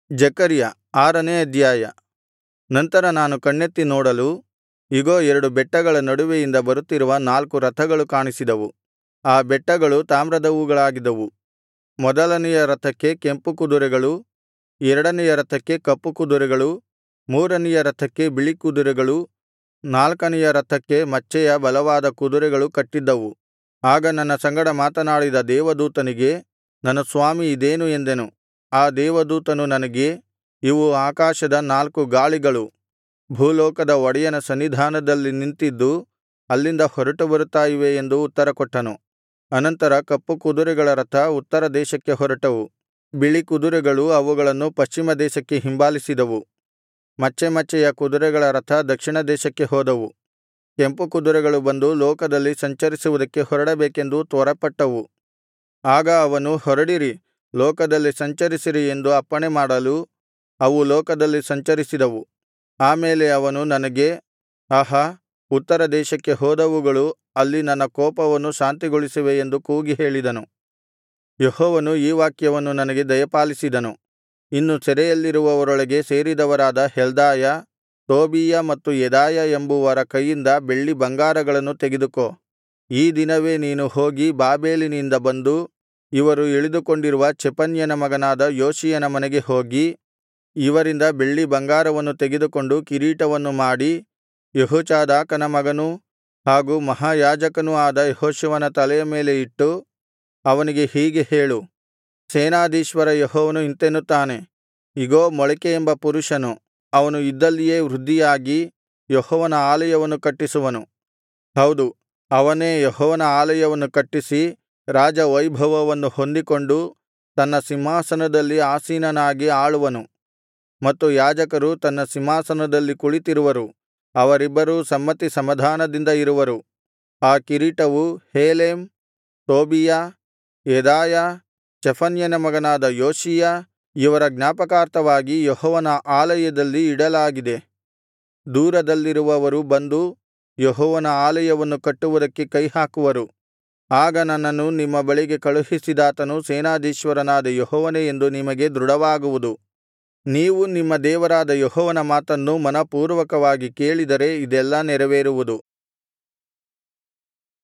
ಜೆಕರ್ಯ ಆರನೇ ಅಧ್ಯಾಯ ನಂತರ ನಾನು ಕಣ್ಣೆತ್ತಿ ನೋಡಲು ಇಗೋ ಎರಡು ಬೆಟ್ಟಗಳ ನಡುವೆಯಿಂದ ಬರುತ್ತಿರುವ ನಾಲ್ಕು ರಥಗಳು ಕಾಣಿಸಿದವು ಆ ಬೆಟ್ಟಗಳು ತಾಮ್ರದವುಗಳಾಗಿದ್ದವು ಮೊದಲನೆಯ ರಥಕ್ಕೆ ಕೆಂಪು ಕುದುರೆಗಳು ಎರಡನೆಯ ರಥಕ್ಕೆ ಕಪ್ಪು ಕುದುರೆಗಳು ಮೂರನೆಯ ರಥಕ್ಕೆ ಬಿಳಿ ಕುದುರೆಗಳು ನಾಲ್ಕನೆಯ ರಥಕ್ಕೆ ಮಚ್ಚೆಯ ಬಲವಾದ ಕುದುರೆಗಳು ಕಟ್ಟಿದ್ದವು ಆಗ ನನ್ನ ಸಂಗಡ ಮಾತನಾಡಿದ ದೇವದೂತನಿಗೆ ನನ್ನ ಸ್ವಾಮಿ ಇದೇನು ಎಂದೆನು ಆ ದೇವದೂತನು ನನಗೆ ಇವು ಆಕಾಶದ ನಾಲ್ಕು ಗಾಳಿಗಳು ಭೂಲೋಕದ ಒಡೆಯನ ಸನ್ನಿಧಾನದಲ್ಲಿ ನಿಂತಿದ್ದು ಅಲ್ಲಿಂದ ಹೊರಟು ಬರುತ್ತಾ ಇವೆ ಎಂದು ಉತ್ತರಕೊಟ್ಟನು ಅನಂತರ ಕಪ್ಪು ಕುದುರೆಗಳ ರಥ ಉತ್ತರ ದೇಶಕ್ಕೆ ಹೊರಟವು ಬಿಳಿ ಕುದುರೆಗಳು ಅವುಗಳನ್ನು ಪಶ್ಚಿಮ ದೇಶಕ್ಕೆ ಹಿಂಬಾಲಿಸಿದವು ಮಚ್ಚೆ ಮಚ್ಚೆಯ ಕುದುರೆಗಳ ರಥ ದಕ್ಷಿಣ ದೇಶಕ್ಕೆ ಹೋದವು ಕೆಂಪು ಕುದುರೆಗಳು ಬಂದು ಲೋಕದಲ್ಲಿ ಸಂಚರಿಸುವುದಕ್ಕೆ ಹೊರಡಬೇಕೆಂದು ತ್ವರೆಪಟ್ಟವು ಆಗ ಅವನು ಹೊರಡಿರಿ ಲೋಕದಲ್ಲಿ ಸಂಚರಿಸಿರಿ ಎಂದು ಅಪ್ಪಣೆ ಮಾಡಲು ಅವು ಲೋಕದಲ್ಲಿ ಸಂಚರಿಸಿದವು ಆ ಮೇಲೆ ಅವನು ನನಗೆ ಆಹಾ ಉತ್ತರ ದೇಶಕ್ಕೆ ಹೋದವುಗಳು ಅಲ್ಲಿ ನನ್ನ ಕೋಪವನ್ನು ಶಾಂತಿಗೊಳಿಸಿವೆ ಎಂದು ಕೂಗಿ ಹೇಳಿದನು ಯೆಹೋವನು ಈ ವಾಕ್ಯವನ್ನು ನನಗೆ ದಯಪಾಲಿಸಿದನು ಇನ್ನು ಸೆರೆಯಲ್ಲಿರುವವರೊಳಗೆ ಸೇರಿದವರಾದ ಹೆಲ್ದಾಯ ತೋಬೀಯ ಮತ್ತು ಯೆದಾಯ ಎಂಬುವರ ಕೈಯಿಂದ ಬೆಳ್ಳಿ ಬಂಗಾರಗಳನ್ನು ತೆಗೆದುಕೋ ಈ ದಿನವೇ ನೀನು ಹೋಗಿ ಬಾಬೆಲಿನಿಂದ ಬಂದು ಇವರು ಇಳಿದುಕೊಂಡಿರುವ ಚೆಫನ್ಯನ ಮಗನಾದ ಯೋಷೀಯನ ಮನೆಗೆ ಹೋಗಿ ಇವರಿಂದ ಬೆಳ್ಳಿ ಬಂಗಾರವನ್ನು ತೆಗೆದುಕೊಂಡು ಕಿರೀಟವನ್ನು ಮಾಡಿ ಯೆಹೋಚಾದಾಕನ ಮಗನೂ ಹಾಗೂ ಮಹಾಯಾಜಕನೂ ಆದ ಯೆಹೋಶುವನ ತಲೆಯ ಮೇಲೆ ಇಟ್ಟು ಅವನಿಗೆ ಹೀಗೆ ಹೇಳು ಸೇನಾಧೀಶ್ವರ ಯೆಹೋವನು ಇಂತೆನ್ನುತ್ತಾನೆ ಇಗೋ ಮೊಳಿಕೆ ಎಂಬ ಪುರುಷನು ಅವನು ಇದ್ದಲ್ಲಿಯೇ ವೃದ್ಧಿಯಾಗಿ ಯೆಹೋವನ ಆಲಯವನ್ನು ಕಟ್ಟಿಸುವನು ಹೌದು ಅವನೇ ಯೆಹೋವನ ಆಲಯವನ್ನು ಕಟ್ಟಿಸಿ ರಾಜವೈಭವವನ್ನು ಹೊಂದಿಕೊಂಡು ತನ್ನ ಸಿಂಹಾಸನದಲ್ಲಿ ಆಸೀನನಾಗಿ ಆಳುವನು ಮತ್ತು ಯಾಜಕರು ತನ್ನ ಸಿಂಹಾಸನದಲ್ಲಿ ಕುಳಿತಿರುವರು ಅವರಿಬ್ಬರೂ ಸಮ್ಮತಿ ಸಮಾಧಾನದಿಂದ ಇರುವರು ಆ ಕಿರೀಟವು ಹೇಲೆಮ್ ತೋಬೀಯ ಯೆದಾಯ ಚೆಫನ್ಯನ ಮಗನಾದ ಯೋಷೀಯ ಇವರ ಜ್ಞಾಪಕಾರ್ಥವಾಗಿ ಯೆಹೋವನ ಆಲಯದಲ್ಲಿ ಇಡಲಾಗಿದೆ ದೂರದಲ್ಲಿರುವವರು ಬಂದು ಯೆಹೋವನ ಆಲಯವನ್ನು ಕಟ್ಟುವುದಕ್ಕೆ ಕೈಹಾಕುವರು ಆಗ ನನ್ನನ್ನು ನಿಮ್ಮ ಬಳಿಗೆ ಕಳುಹಿಸಿದಾತನು ಸೇನಾಧೀಶ್ವರನಾದ ಯೆಹೋವನೇ ಎಂದು ನಿಮಗೆ ದೃಢವಾಗುವುದು ನೀವು ನಿಮ್ಮ ದೇವರಾದ ಯೆಹೋವನ ಮಾತನ್ನು ಮನಃಪೂರ್ವಕವಾಗಿ ಕೇಳಿದರೆ ಇದೆಲ್ಲಾ ನೆರವೇರುವುದು